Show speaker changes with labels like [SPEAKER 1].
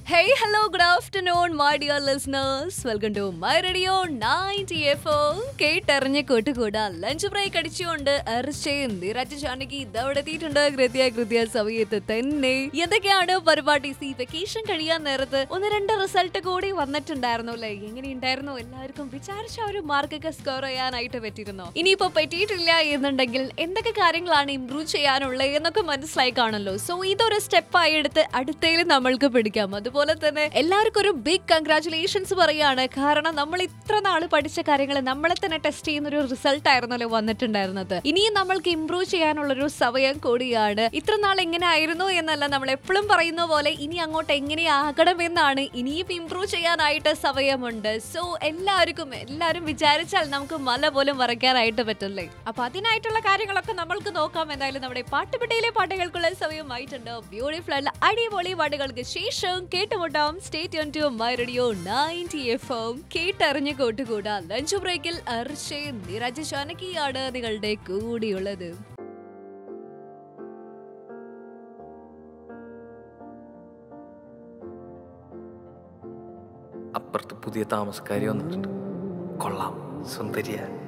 [SPEAKER 1] Hey, hello, good afternoon, my dear listeners. Welcome to my radio 90 FM. കേട്ടറിഞ്ഞ് കൂട്ടുകൂടാ lunch break അടിച്ചുകൊണ്ട് അർച്ചയും നിറച്ച് ചാനകി ഇതവിടെ എത്തിയിട്ടുണ്ട് കൃത്യ കൃത്യ സമയത്ത് തന്നെ എന്തൊക്കെയാണ് പരിപാടി സി വെക്കേഷൻ കഴിയാൻ നേരത്ത് ഒന്ന് രണ്ട് റിസൾട്ട് കൂടി വന്നിട്ടുണ്ടായിരുന്നു അല്ലേ എങ്ങനെയുണ്ടായിരുന്നു എല്ലാവർക്കും വിചാരിച്ച ആ ഒരു മാർക്കൊക്കെ സ്കോർ ചെയ്യാനായിട്ട് പറ്റിയിരുന്നോ ഇനിയിപ്പോ പറ്റിയിട്ടില്ല എന്നുണ്ടെങ്കിൽ എന്തൊക്കെ കാര്യങ്ങളാണ് ഇംപ്രൂവ് ചെയ്യാനുള്ളത് എന്നൊക്കെ മനസ്സിലായി കാണല്ലോ സോ ഇതൊരു സ്റ്റെപ്പായി എടുത്ത് അടുത്തതിൽ നമ്മൾക്ക് പിടിക്കാം അതുപോലെ തന്നെ എല്ലാവർക്കും ഒരു ബിഗ് കൺഗ്രാറ്റുലേഷൻസ് പറയാണ് കാരണം നമ്മൾ ഇത്ര നാള് പഠിച്ച കാര്യങ്ങൾ നമ്മളെ തന്നെ ടെസ്റ്റ് ചെയ്യുന്ന ഒരു റിസൾട്ട് ആയിരുന്നല്ലോ വന്നിട്ടുണ്ടായിരുന്നത് ഇനിയും നമ്മൾക്ക് ഇംപ്രൂവ് ചെയ്യാനുള്ളൊരു സമയം കൂടിയാണ് ഇത്ര നാൾ എങ്ങനെ ആയിരുന്നു എന്നല്ല നമ്മൾ എപ്പോഴും പറയുന്ന പോലെ ഇനി അങ്ങോട്ട് എങ്ങനെയാകണം എന്നാണ് ഇനിയും ഇംപ്രൂവ് ചെയ്യാനായിട്ട് സമയമുണ്ട് സോ എല്ലാവർക്കും എല്ലാവരും വിചാരിച്ചാൽ നമുക്ക് മല പോലും വരയ്ക്കാനായിട്ട് പറ്റില്ലേ അപ്പൊ അതിനായിട്ടുള്ള കാര്യങ്ങളൊക്കെ നമ്മൾക്ക് നോക്കാം എന്തായാലും നമ്മുടെ പാട്ടുപെട്ടിയിലെ പാട്ടുകൾക്കുള്ള സമയമായിട്ടുണ്ട് ബ്യൂട്ടിഫുൾ ആയിട്ടുള്ള അടിപൊളി പാട്ടുകൾക്ക് ശേഷം കേട്ടുമുട്ടാം സ്റ്റേറ്റ് ഓൺ to my radio ninety FM എം കേട്ടറിഞ്ഞ് കൂട്ടുകൂടാ ലഞ്ച് ബ്രേക്കിൽ അർഷേ നിരജ ശാനകിയാണ് നിങ്ങളുടെ കൂടിയുള്ളത്
[SPEAKER 2] അപ്പുറത്ത് പുതിയ താമസക്കാരി വന്നിട്ടുണ്ട് കൊള്ളാം സുന്ദരിയ